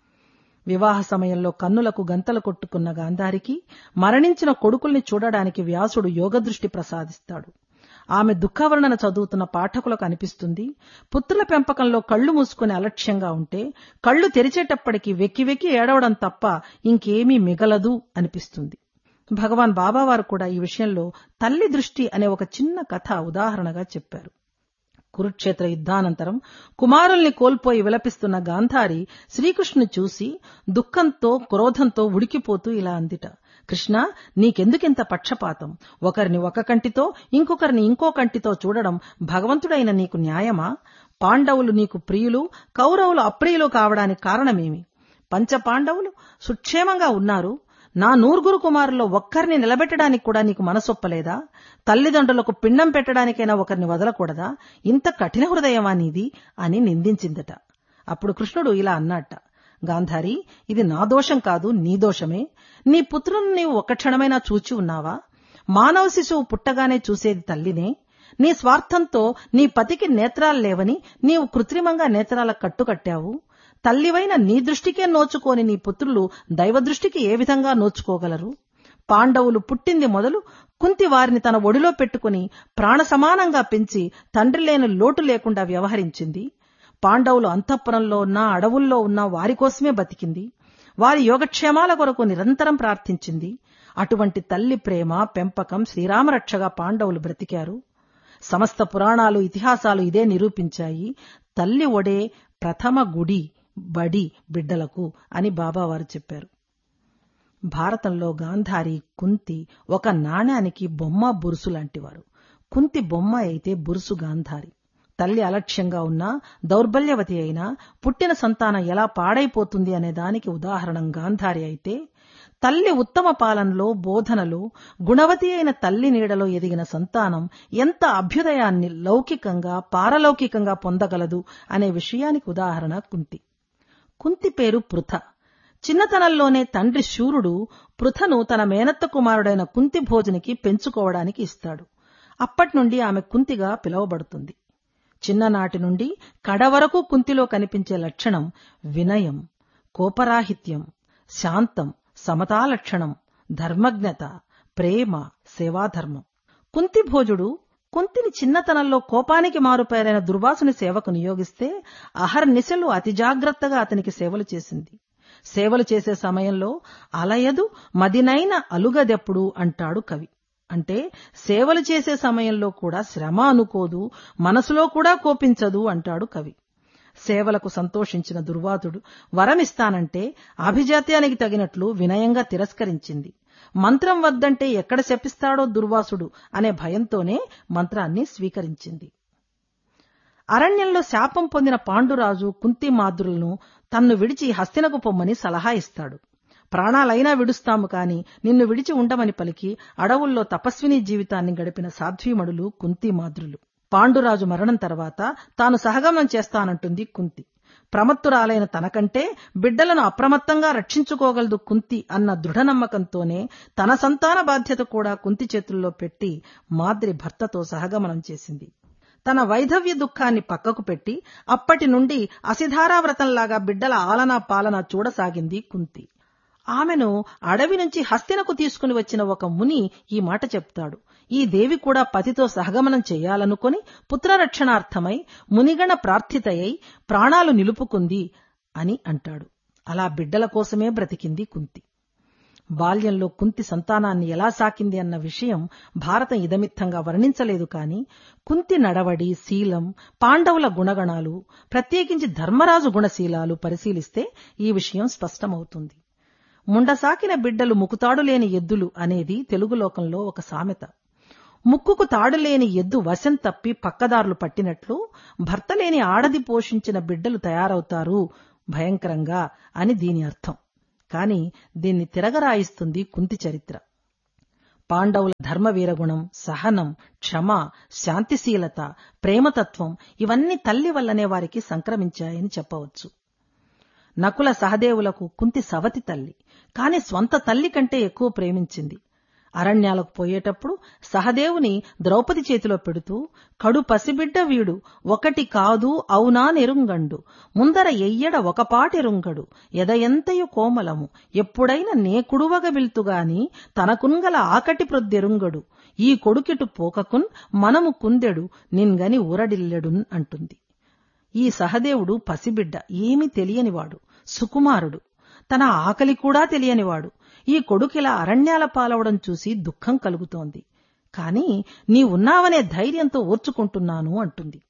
వివాహ సమయంలో కన్నులకు గంతలు కొట్టుకున్న గాంధారికి మరణించిన కొడుకుల్ని చూడడానికి వ్యాసుడు యోగదృష్టి ప్రసాదిస్తాడు ఆమె దుఃఖవర్ణన చదువుతున్న పాఠకులకు అనిపిస్తుంది పుత్రుల పెంపకంలో కళ్ళు మూసుకుని అలక్ష్యంగా ఉంటే కళ్ళు తెరిచేటప్పటికి వెక్కి వెక్కి ఏడవడం తప్ప ఇంకేమీ మిగలదు అనిపిస్తుంది భగవాన్ బాబావారు కూడా ఈ విషయంలో తల్లి దృష్టి అనే ఒక చిన్న కథ ఉదాహరణగా చెప్పారు కురుక్షేత్ర యుద్ధానంతరం కుమారుల్ని కోల్పోయి విలపిస్తున్న గాంధారి శ్రీకృష్ణుని చూసి దుఃఖంతో క్రోధంతో ఉడికిపోతూ ఇలా అందిట కృష్ణ నీకెందుకింత పక్షపాతం ఒకరిని ఒక కంటితో ఇంకొకరిని ఇంకో కంటితో చూడడం భగవంతుడైన నీకు న్యాయమా పాండవులు నీకు ప్రియులు కౌరవులు అప్రియులు కావడానికి కారణమేమి పంచ పాండవులు సుక్షేమంగా ఉన్నారు నా నూరుగురు కుమారుల్లో ఒక్కరిని నిలబెట్టడానికి కూడా నీకు మనసొప్పలేదా తల్లిదండ్రులకు పిండం పెట్టడానికైనా ఒకరిని వదలకూడదా ఇంత కఠిన హృదయమా నీది అని నిందించిందట అప్పుడు కృష్ణుడు ఇలా అన్నట్ట గాంధారి ఇది నా దోషం కాదు నీ దోషమే నీ పుత్రుని నీవు ఒక్క క్షణమైనా చూచి ఉన్నావా మానవ శిశువు పుట్టగానే చూసేది తల్లినే నీ స్వార్థంతో నీ పతికి నేత్రాలు లేవని నీవు కృత్రిమంగా నేత్రాల కట్టుకట్టావు తల్లివైన నీ దృష్టికే నోచుకోని నీ పుత్రులు దైవదృష్టికి ఏ విధంగా నోచుకోగలరు పాండవులు పుట్టింది మొదలు కుంతి వారిని తన ఒడిలో పెట్టుకుని ప్రాణ సమానంగా పెంచి తండ్రి లేని లోటు లేకుండా వ్యవహరించింది పాండవులు అంతఃపురంలో ఉన్న అడవుల్లో ఉన్న వారి కోసమే బతికింది వారి యోగక్షేమాల కొరకు నిరంతరం ప్రార్థించింది అటువంటి తల్లి ప్రేమ పెంపకం శ్రీరామరక్షగా పాండవులు బ్రతికారు సమస్త పురాణాలు ఇతిహాసాలు ఇదే నిరూపించాయి తల్లి ఒడే ప్రథమ గుడి బడి బిడ్డలకు అని బాబావారు చెప్పారు భారతంలో గాంధారి కుంతి ఒక నాణ్యానికి బొమ్మ బురుసు లాంటివారు కుంతి బొమ్మ అయితే బురుసు గాంధారి తల్లి అలక్ష్యంగా ఉన్నా దౌర్బల్యవతి అయినా పుట్టిన సంతానం ఎలా పాడైపోతుంది అనే దానికి ఉదాహరణ గాంధారి అయితే తల్లి ఉత్తమ పాలనలో బోధనలో గుణవతి అయిన తల్లి నీడలో ఎదిగిన సంతానం ఎంత అభ్యుదయాన్ని లౌకికంగా పారలౌకికంగా పొందగలదు అనే విషయానికి ఉదాహరణ కుంతి కుంతి పేరు పృథ చిన్నతనంలోనే తండ్రి శూరుడు పృథను తన మేనత్త కుమారుడైన కుంతి భోజనికి పెంచుకోవడానికి ఇస్తాడు అప్పటి నుండి ఆమె కుంతిగా పిలువబడుతుంది చిన్ననాటి నుండి కడ వరకు కుంతిలో కనిపించే లక్షణం వినయం కోపరాహిత్యం శాంతం సమతాలక్షణం ధర్మజ్ఞత ప్రేమ సేవాధర్మం కుంతి భోజుడు కుంతిని చిన్నతనంలో కోపానికి మారుపేరైన దుర్వాసుని సేవకు నియోగిస్తే అహర్నిశలు అతి జాగ్రత్తగా అతనికి సేవలు చేసింది సేవలు చేసే సమయంలో అలయదు మదినైన అలుగదెప్పుడు అంటాడు కవి అంటే సేవలు చేసే సమయంలో కూడా శ్రమ అనుకోదు మనసులో కూడా కోపించదు అంటాడు కవి సేవలకు సంతోషించిన దుర్వాతుడు వరమిస్తానంటే అభిజాత్యానికి తగినట్లు వినయంగా తిరస్కరించింది మంత్రం వద్దంటే ఎక్కడ శపిస్తాడో దుర్వాసుడు అనే భయంతోనే మంత్రాన్ని స్వీకరించింది అరణ్యంలో శాపం పొందిన పాండురాజు కుంతిమాద్రులను తన్ను విడిచి హస్తినకు పొమ్మని సలహా ఇస్తాడు ప్రాణాలైనా విడుస్తాము కాని నిన్ను విడిచి ఉండమని పలికి అడవుల్లో తపస్విని జీవితాన్ని గడిపిన సాధ్వీమణులు కుంతిమాద్రులు పాండురాజు మరణం తర్వాత తాను సహగమనం చేస్తానంటుంది కుంతి ప్రమత్తురాలైన తనకంటే బిడ్డలను అప్రమత్తంగా రక్షించుకోగలదు కుంతి అన్న దృఢ నమ్మకంతోనే తన సంతాన బాధ్యత కూడా కుంతి చేతుల్లో పెట్టి మాద్రి భర్తతో సహగమనం చేసింది తన వైధవ్య దుఃఖాన్ని పక్కకు పెట్టి అప్పటి నుండి అసిధారావ్రతంలాగా బిడ్డల ఆలనా పాలన చూడసాగింది కుంతి ఆమెను అడవి నుంచి హస్తినకు తీసుకుని వచ్చిన ఒక ముని ఈ మాట చెప్తాడు ఈ దేవి కూడా పతితో సహగమనం చేయాలనుకొని పుత్రరక్షణార్థమై మునిగణ ప్రార్థితయై ప్రాణాలు నిలుపుకుంది అని అంటాడు అలా బిడ్డల కోసమే బ్రతికింది కుంతి బాల్యంలో కుంతి సంతానాన్ని ఎలా సాకింది అన్న విషయం భారతం ఇదమిత్తంగా వర్ణించలేదు కాని కుంతి నడవడి శీలం పాండవుల గుణగణాలు ప్రత్యేకించి ధర్మరాజు గుణశీలాలు పరిశీలిస్తే ఈ విషయం స్పష్టమవుతుంది ముండసాకిన బిడ్డలు ముకుతాడు లేని ఎద్దులు అనేది తెలుగు లోకంలో ఒక సామెత ముక్కుకు తాడు లేని ఎద్దు వశం తప్పి పక్కదారులు పట్టినట్లు భర్త లేని ఆడది పోషించిన బిడ్డలు తయారవుతారు భయంకరంగా అని దీని అర్థం కాని దీన్ని తిరగరాయిస్తుంది కుంతి చరిత్ర పాండవుల ధర్మవీరగుణం సహనం క్షమ శాంతిశీలత ప్రేమతత్వం ఇవన్నీ తల్లి వల్లనే వారికి సంక్రమించాయని చెప్పవచ్చు నకుల సహదేవులకు కుంతి సవతి తల్లి కాని స్వంత తల్లి కంటే ఎక్కువ ప్రేమించింది అరణ్యాలకు పోయేటప్పుడు సహదేవుని ద్రౌపది చేతిలో పెడుతూ కడు పసిబిడ్డ వీడు ఒకటి కాదు అవునా నెరుంగండు ముందర ఎయ్యడ ఒకపాటెరుంగడు ఎదయంతయు కోమలము ఎప్పుడైన నే కుడువగ విల్తుగాని తనకున్గల ఆకటి ప్రొద్దెరుంగడు ఈ కొడుకిటు పోకకున్ మనము కుందెడు నిన్గని ఊరడిల్లెడున్ అంటుంది ఈ సహదేవుడు పసిబిడ్డ ఏమీ తెలియనివాడు సుకుమారుడు తన ఆకలి కూడా తెలియనివాడు ఈ కొడుకిలా అరణ్యాల పాలవడం చూసి దుఃఖం కలుగుతోంది కాని నీవున్నావనే ధైర్యంతో ఓర్చుకుంటున్నాను అంటుంది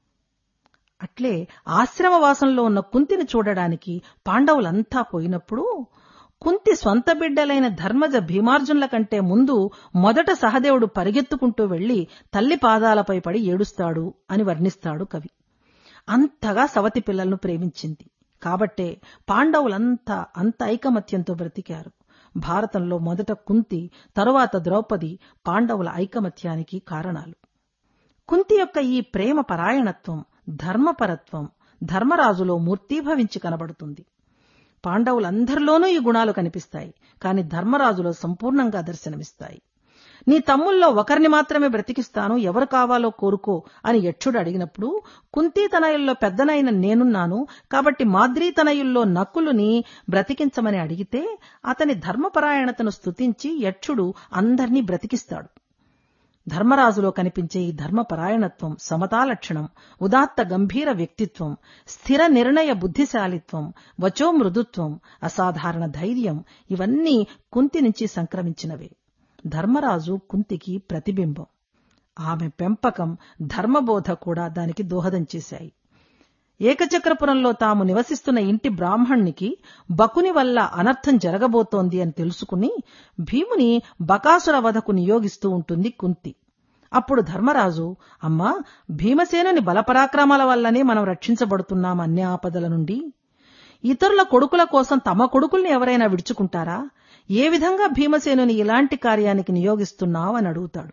అట్లే ఆశ్రమవాసంలో ఉన్న కుంతిని చూడడానికి పాండవులంతా పోయినప్పుడు కుంతి స్వంత బిడ్డలైన ధర్మజ భీమార్జునుల కంటే ముందు మొదట సహదేవుడు పరిగెత్తుకుంటూ వెళ్లి తల్లి పాదాలపై పడి ఏడుస్తాడు అని వర్ణిస్తాడు కవి అంతగా సవతి పిల్లలను ప్రేమించింది కాబట్టే పాండవులంతా అంత ఐకమత్యంతో బ్రతికారు భారతంలో మొదట కుంతి తరువాత ద్రౌపది పాండవుల ఐకమత్యానికి కారణాలు కుంతి యొక్క ఈ ప్రేమ పరాయణత్వం ధర్మపరత్వం ధర్మరాజులో మూర్తీభవించి కనబడుతుంది పాండవులందరిలోనూ ఈ గుణాలు కనిపిస్తాయి కాని ధర్మరాజులో సంపూర్ణంగా దర్శనమిస్తాయి నీ తమ్ముల్లో ఒకరిని మాత్రమే బ్రతికిస్తాను ఎవరు కావాలో కోరుకో అని యక్షుడు అడిగినప్పుడు కుంతీ తనయుల్లో పెద్దనైన నేనున్నాను కాబట్టి మాద్రీ తనయుల్లో నక్కులుని బ్రతికించమని అడిగితే అతని ధర్మపరాయణతను స్తుతించి యక్షుడు అందర్నీ బ్రతికిస్తాడు ధర్మరాజులో కనిపించే ఈ ధర్మపరాయణత్వం సమతాలక్షణం ఉదాత్త గంభీర వ్యక్తిత్వం స్థిర నిర్ణయ బుద్ధిశాలిత్వం వచో మృదుత్వం అసాధారణ ధైర్యం ఇవన్నీ కుంతి నుంచి సంక్రమించినవే ధర్మరాజు కుంతికి ప్రతిబింబం ఆమె పెంపకం ధర్మబోధ కూడా దానికి దోహదం చేశాయి ఏకచక్రపురంలో తాము నివసిస్తున్న ఇంటి బ్రాహ్మణ్ణికి బకుని వల్ల అనర్థం జరగబోతోంది అని తెలుసుకుని భీముని బకాసుర వధకు నియోగిస్తూ ఉంటుంది కుంతి అప్పుడు ధర్మరాజు అమ్మా భీమసేనుని బలపరాక్రమాల వల్లనే మనం రక్షించబడుతున్నాం అన్ని ఆపదల నుండి ఇతరుల కొడుకుల కోసం తమ కొడుకుల్ని ఎవరైనా విడుచుకుంటారా ఏ విధంగా భీమసేనుని ఇలాంటి కార్యానికి నియోగిస్తున్నావు అని అడుగుతాడు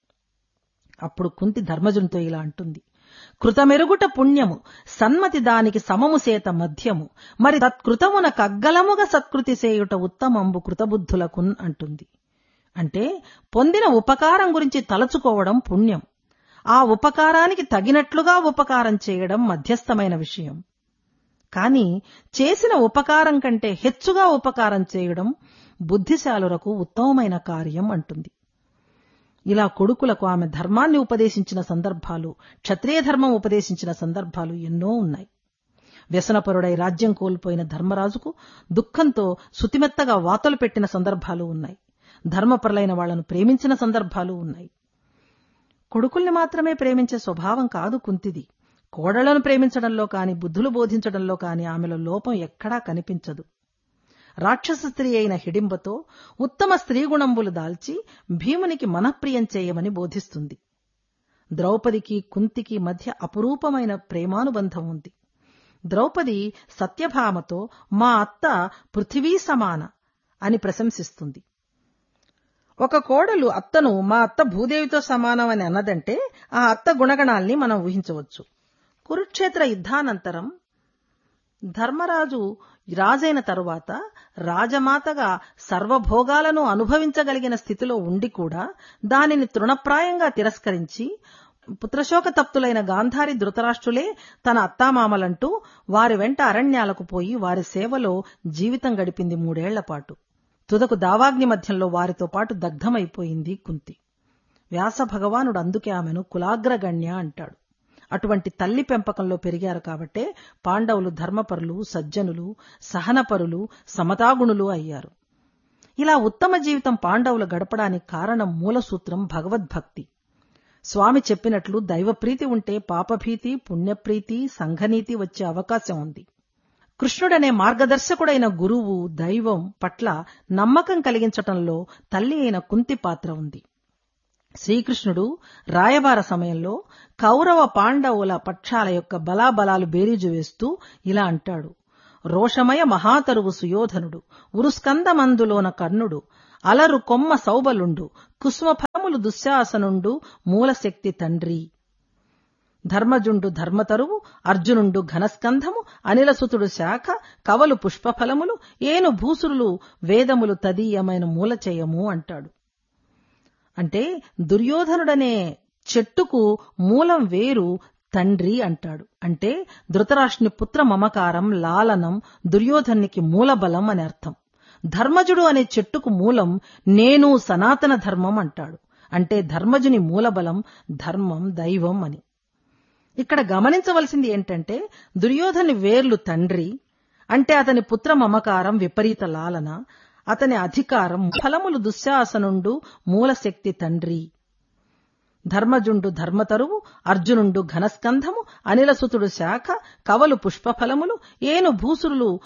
అప్పుడు కుంతి ధర్మజునితో ఇలా అంటుంది కృతమెరుగుట పుణ్యము సన్మతి దానికి సమము సేత మధ్యము మరి తత్కృతమున కగ్గలముగా సత్కృతి సేయుట ఉత్తమంబు కృతబుద్ధులకున్ అంటుంది అంటే పొందిన ఉపకారం గురించి తలచుకోవడం పుణ్యం ఆ ఉపకారానికి తగినట్లుగా ఉపకారం చేయడం మధ్యస్థమైన విషయం కాని చేసిన ఉపకారం కంటే హెచ్చుగా ఉపకారం చేయడం బుద్ధిశాలురకు ఉత్తమమైన కార్యం అంటుంది ఇలా కొడుకులకు ఆమె ధర్మాన్ని ఉపదేశించిన సందర్భాలు క్షత్రియ ధర్మం ఉపదేశించిన సందర్భాలు ఎన్నో ఉన్నాయి వ్యసనపరుడై రాజ్యం కోల్పోయిన ధర్మరాజుకు దుఃఖంతో సుతిమెత్తగా వాతలు పెట్టిన సందర్భాలు ఉన్నాయి ధర్మపరులైన వాళ్లను ప్రేమించిన సందర్భాలు ఉన్నాయి కొడుకుల్ని మాత్రమే ప్రేమించే స్వభావం కాదు కుంతిది కోడళ్లను ప్రేమించడంలో కాని బుద్ధులు బోధించడంలో కాని ఆమెలో లోపం ఎక్కడా కనిపించదు రాక్షస స్త్రీ అయిన హిడింబతో ఉత్తమ స్త్రీ గుణంబులు దాల్చి భీమునికి మనఃప్రియం చేయమని బోధిస్తుంది ద్రౌపదికి కుంతికి మధ్య అపురూపమైన ప్రేమానుబంధం ఉంది ద్రౌపది సత్యభామతో మా అత్త పృథివీ సమాన అని ప్రశంసిస్తుంది ఒక కోడలు అత్తను మా అత్త భూదేవితో సమానం అని అన్నదంటే ఆ అత్త గుణగణాల్ని మనం ఊహించవచ్చు కురుక్షేత్ర యుద్ధానంతరం ధర్మరాజు రాజైన తరువాత రాజమాతగా సర్వభోగాలను అనుభవించగలిగిన స్థితిలో ఉండి కూడా దానిని తృణప్రాయంగా తిరస్కరించి పుత్రశోక తప్తులైన గాంధారి ధృతరాష్ట్రులే తన అత్తామామలంటూ వారి వెంట అరణ్యాలకు పోయి వారి సేవలో జీవితం గడిపింది మూడేళ్లపాటు తుదకు దావాగ్ని మధ్యంలో వారితో పాటు దగ్ధమైపోయింది కుంతి వ్యాస భగవానుడు అందుకే ఆమెను కులాగ్రగణ్య అంటాడు అటువంటి తల్లి పెంపకంలో పెరిగారు కాబట్టే పాండవులు ధర్మపరులు సజ్జనులు సహనపరులు సమతాగుణులు అయ్యారు ఇలా ఉత్తమ జీవితం పాండవులు గడపడానికి కారణం మూలసూత్రం భగవద్భక్తి స్వామి చెప్పినట్లు దైవప్రీతి ఉంటే పాపభీతి పుణ్యప్రీతి సంఘనీతి వచ్చే అవకాశం ఉంది కృష్ణుడనే మార్గదర్శకుడైన గురువు దైవం పట్ల నమ్మకం కలిగించటంలో తల్లి అయిన కుంతి పాత్ర ఉంది శ్రీకృష్ణుడు రాయబార సమయంలో కౌరవ పాండవుల పక్షాల యొక్క బలాబలాలు బేరీజు వేస్తూ ఇలా అంటాడు రోషమయ మహాతరువు సుయోధనుడు ఉరుస్కందమందులోన కర్ణుడు అలరు కొమ్మ సౌబలుండు కుసుమఫలములు దుశ్శాసనుండు మూలశక్తి తండ్రి ధర్మజుండు ధర్మతరువు అర్జునుండు ఘనస్కంధము అనిలసుతుడు శాఖ కవలు పుష్పఫలములు ఏను భూసురులు వేదములు తదీయమైన మూలచయము అంటాడు అంటే దుర్యోధనుడనే చెట్టుకు మూలం వేరు తండ్రి అంటాడు అంటే ధృతరాష్ట్రుని పుత్ర మమకారం లాలనం దుర్యోధనికి మూలబలం అని అర్థం ధర్మజుడు అనే చెట్టుకు మూలం నేను సనాతన ధర్మం అంటాడు అంటే ధర్మజుని మూలబలం ధర్మం దైవం అని ఇక్కడ గమనించవలసింది ఏంటంటే దుర్యోధని వేర్లు తండ్రి అంటే అతని పుత్ర మమకారం విపరీత లాలన అతని అధికారం ఫలములు దుశ్శాసనుండు మూలశక్తి తండ్రి ధర్మజుండు ధర్మతరువు అర్జునుండు ఘనస్కంధము అనిలసుతుడు శాఖ కవలు పుష్పఫలములు ఏను భూసురులు